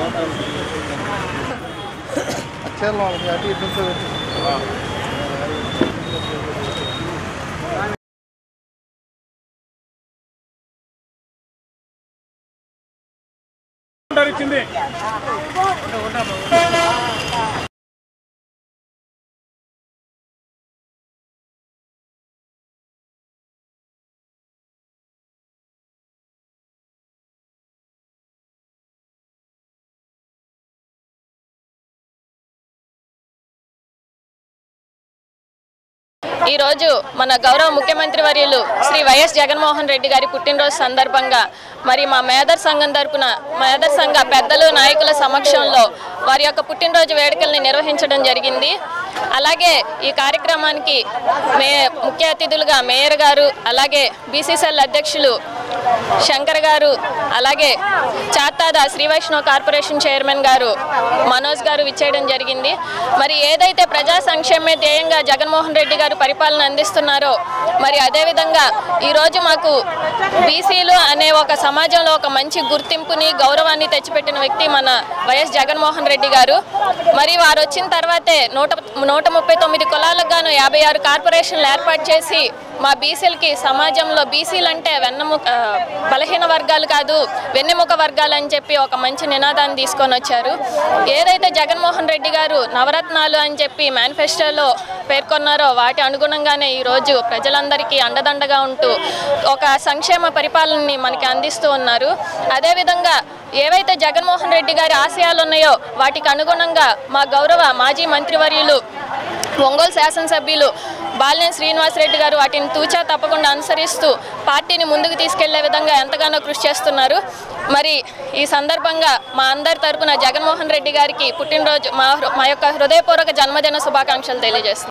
అక్షరాలు వాళ్ళకి అటు ఇటు నుంచి వచ్చి. ఇచ్చింది ఈరోజు మన గౌరవ ముఖ్యమంత్రి వర్యులు శ్రీ వైఎస్ జగన్మోహన్ రెడ్డి గారి పుట్టినరోజు సందర్భంగా మరి మా మేదర్ సంఘం తరపున మేదర్ సంఘ పెద్దలు నాయకుల సమక్షంలో వారి యొక్క పుట్టినరోజు వేడుకల్ని నిర్వహించడం జరిగింది అలాగే ఈ కార్యక్రమానికి మే ముఖ్య అతిథులుగా మేయర్ గారు అలాగే బీసీసీఎల్ అధ్యక్షులు శంకర్ గారు అలాగే చాతాద శ్రీ వైష్ణవ్ కార్పొరేషన్ చైర్మన్ గారు మనోజ్ గారు విచ్చేయడం జరిగింది మరి ఏదైతే ప్రజా సంక్షేమే ధ్యేయంగా జగన్మోహన్ రెడ్డి గారు పరిపాలన అందిస్తున్నారో మరి అదేవిధంగా ఈరోజు మాకు బీసీలు అనే ఒక సమాజంలో ఒక మంచి గుర్తింపుని గౌరవాన్ని తెచ్చిపెట్టిన వ్యక్తి మన వైఎస్ జగన్మోహన్ రెడ్డి గారు మరి వారు వచ్చిన తర్వాతే నూట నూట ముప్పై తొమ్మిది కులాలకు గాను యాభై ఆరు కార్పొరేషన్లు ఏర్పాటు చేసి మా బీసీలకి సమాజంలో బీసీలు అంటే వెన్నెముక ఆ, బలహీన వర్గాలు కాదు వెన్నెముక వర్గాలు అని చెప్పి ఒక మంచి నినాదాన్ని తీసుకొని వచ్చారు ఏదైతే జగన్మోహన్ రెడ్డి గారు నవరత్నాలు అని చెప్పి మేనిఫెస్టోలో పేర్కొన్నారో వాటి అనుగుణంగానే ఈరోజు ప్రజలందరికీ అండదండగా ఉంటూ ఒక సంక్షేమ పరిపాలనని మనకి అందిస్తూ ఉన్నారు అదేవిధంగా ఏవైతే జగన్మోహన్ రెడ్డి గారి ఆశయాలు ఉన్నాయో వాటికి అనుగుణంగా మా గౌరవ మాజీ మంత్రివర్యులు ఒంగోలు శాసనసభ్యులు బాలినేని శ్రీనివాసరెడ్డి గారు వాటిని తూచా తప్పకుండా అనుసరిస్తూ పార్టీని ముందుకు తీసుకెళ్లే విధంగా ఎంతగానో కృషి చేస్తున్నారు మరి ఈ సందర్భంగా మా అందరి తరపున జగన్మోహన్ రెడ్డి గారికి పుట్టినరోజు మా హృ- మా యొక్క హృదయపూర్వక జన్మదిన శుభాకాంక్షలు తెలియజేస్తున్నాను